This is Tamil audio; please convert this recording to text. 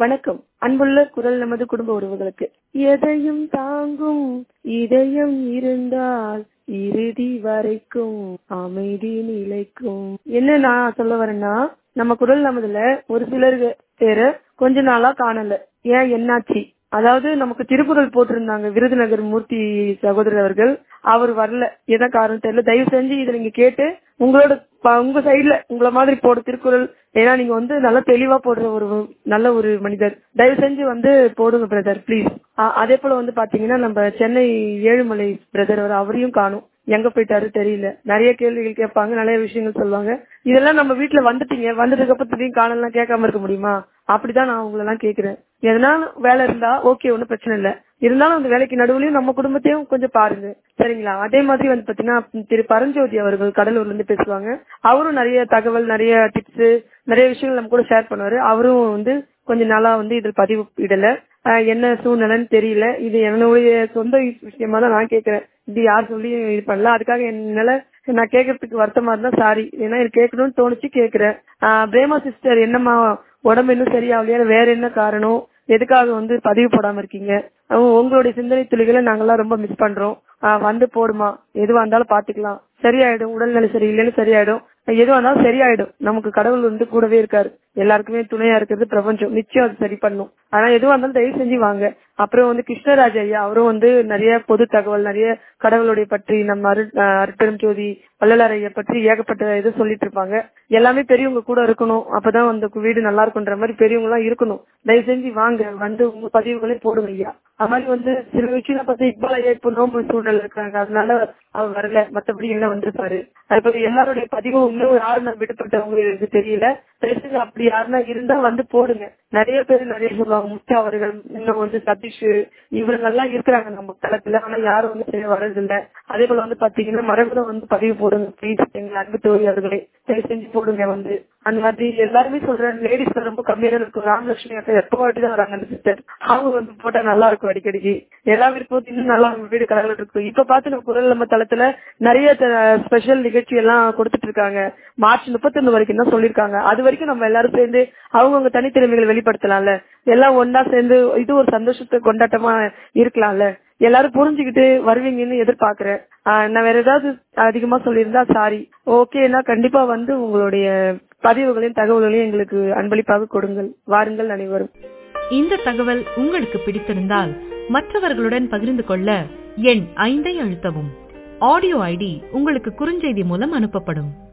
வணக்கம் அன்புள்ள குரல் நமது குடும்ப உறவுகளுக்கு எதையும் தாங்கும் இதயம் இருந்தால் இறுதி வரைக்கும் அமைதி நிலைக்கும் என்ன நான் சொல்ல வரேன்னா நம்ம குரல் நமதுல ஒரு சிலர் பேரை கொஞ்ச நாளா காணல ஏன் என்னாச்சு அதாவது நமக்கு திருக்குறள் போட்டிருந்தாங்க விருதுநகர் மூர்த்தி சகோதரர் அவர்கள் அவர் வரல என்ன காரணம் தெரியல தயவு செஞ்சு இதை நீங்க கேட்டு உங்களோட ப- உங்க சைடுல உங்கள மாதிரி போட திருக்குறள் ஏன்னா நீங்க வந்து நல்லா தெளிவா போடுற ஒரு நல்ல ஒரு மனிதர் தயவு செஞ்சு வந்து போடுங்க பிரதர் ப்ளீஸ் அதே போல வந்து பாத்தீங்கன்னா நம்ம சென்னை ஏழுமலை பிரதர் அவர் அவரையும் காணும் எங்க போயிட்டாரு தெரியல நிறைய கேள்விகள் கேட்பாங்க நிறைய விஷயங்கள் சொல்லுவாங்க இதெல்லாம் நம்ம வீட்டுல வந்துட்டீங்க வந்ததுக்கு அப்புறம் திடீர்னு காணலாம் கேட்காம இருக்க முடியுமா அப்படிதான் நான் உங்களை எல்லாம் கேக்குறேன் எதனால வேலை இருந்தா ஓகே ஒன்னும் பிரச்சனை இல்ல இருந்தாலும் அந்த வேலைக்கு நடுவுலயும் நம்ம குடும்பத்தையும் கொஞ்சம் பாருங்க சரிங்களா அதே மாதிரி வந்து பாத்தீங்கன்னா திரு பரஞ்சோதி அவர்கள் கடலூர்ல இருந்து பேசுவாங்க அவரும் நிறைய தகவல் நிறைய டிப்ஸ் நிறைய விஷயங்கள் நம்ம கூட ஷேர் பண்ணுவாரு அவரும் வந்து கொஞ்ச நாளா வந்து இதில் பதிவு இடல ஆஹ் என்ன சூழ்நிலைன்னு தெரியல இது என்னுடைய சொந்த விஷயமா தான் நான் கேக்குறேன் இது யார் சொல்லி இது பண்ணல அதுக்காக என்னால நான் கேட்கறதுக்கு வருத்தமா இருந்தா சாரி ஏன்னா எனக்கு கேட்கணும்னு தோணுச்சு கேக்குறேன் ஆஹ் பிரேமா சிஸ்டர் என்னம்மா உடம்பு இன்னும் சரியாகலையா வேற என்ன காரணம் எதுக்காக வந்து பதிவு போடாம இருக்கீங்க அவங்க- உங்களுடைய சிந்தனை துளிகளை நாங்கெல்லாம் ரொம்ப மிஸ் பண்றோம் ஆஹ் வந்து போடுமா எதுவா இருந்தாலும் பாத்துக்கலாம் சரியாயிடும் உடல்நிலை சரியில்லைன்னு சரியாயிடும் எதுவா இருந்தாலும் சரியாயிடும் நமக்கு கடவுள் வந்து கூடவே இருக்காரு எல்லாருக்குமே துணையா இருக்கிறது பிரபஞ்சம் நிச்சயம் அது சரி பண்ணும் ஆனா எதுவா இருந்தாலும் தயவு செஞ்சு வாங்க அப்புறம் வந்து கிருஷ்ணராஜ் ஐயா அவரும் வந்து நிறைய பொது தகவல் நிறைய கடவுளுடைய பற்றி நம்ம அரு அஹ் அருட்பெரும் ஜோதி வள்ளலார் ஐயா பற்றி ஏகப்பட்ட இது சொல்லிட்டு இருப்பாங்க எல்லாமே பெரியவங்க கூட இருக்கணும் அப்பதான் அந்த வீடு நல்லா இருக்குன்ற மாதிரி பெரியவங்க எல்லாம் இருக்கணும் தயவு செஞ்சு வாங்க வந்து உங்க பதிவுகளே போடுங்க ஐயா அது மாதிரி வந்து சில விஷயம் பார்த்து இக்பால் ஐயா இப்போ நோம்பு சூழ்நிலை இருக்காங்க அதனால அவர் வரல மத்தபடி என்ன வந்திருப்பாரு அதுபோல எல்லாருடைய பதிவும் இன்னும் யாரும் நான் விடுபட்டவங்க எனக்கு தெரியல தயவு செஞ்சு அப்படி யாருன்னா இருந்தா வந்து போடுங்க நிறைய பேர் நிறைய சொல்லுவாங்க முத்து அவர்கள் இன்னும் வந்து சதீஷ் இவங்க எல்லாம் இருக்கிறாங்க நம்ம தளத்துல ஆனா யாரும் வந்து சரியா வர்றதில்ல அதே போல வந்து பாத்தீங்கன்னா மரபுல வந்து பதிவு போடுங்க ப்ளீஸ் எங்க அன்பு தோழி அவர்களே தயவு செஞ்சு போடுங்க வந்து அந்த மாதிரி எல்லாருமே சொல்றேன் லேடிஸ் ரொம்ப கம்மியா தான் இருக்கும் ராமலட்சுமி அக்கா எப்போ வாட்டி தான் வராங்க அந்த சிஸ்டர் அவங்க வந்து போட்டா நல்லா இருக்கும் அடிக்கடிக்கு எல்லா விருப்பம் இன்னும் நல்லா நம்ம வீடு கடவுள் இருக்கும் இப்ப பார்த்து நம்ம குரல் நம்ம தளத்துல நிறைய ஸ்பெஷல் நிகழ்ச்சி எல்லாம் கொடுத்துட்டு இருக்காங்க மார்ச் முப்பத்தொன்னு வரைக்கும் தான் சொல்லிருக்காங்க அது வரைக்கும் நம்ம எல்லாரும் சேர்ந்து அவங்கவுங்க தனித்திறமைகளை வெளிப்படுத்தலாம்ல எல்லாம் ஒன்னா சேர்ந்து இது ஒரு சந்தோஷத்தை கொண்டாட்டமா இருக்கலாம்ல எல்லாரும் புரிஞ்சுக்கிட்டு வருவீங்கன்னு எதிர்பார்க்கிறேன் ஆஹ் நான் வேற ஏதாவது அதிகமா சொல்லியிருந்தா சாரி ஓகேனா கண்டிப்பா வந்து உங்களுடைய பதிவுகளையும் தகவல்களையும் எங்களுக்கு அன்பளிப்பாக கொடுங்கள் வாருங்கள் அனைவரும் இந்த தகவல் உங்களுக்கு பிடித்திருந்தால் மற்றவர்களுடன் பகிர்ந்து கொள்ள எண் ஐந்தை அழுத்தவும் ஆடியோ ஐடி உங்களுக்கு குறுஞ்செய்தி மூலம் அனுப்பப்படும்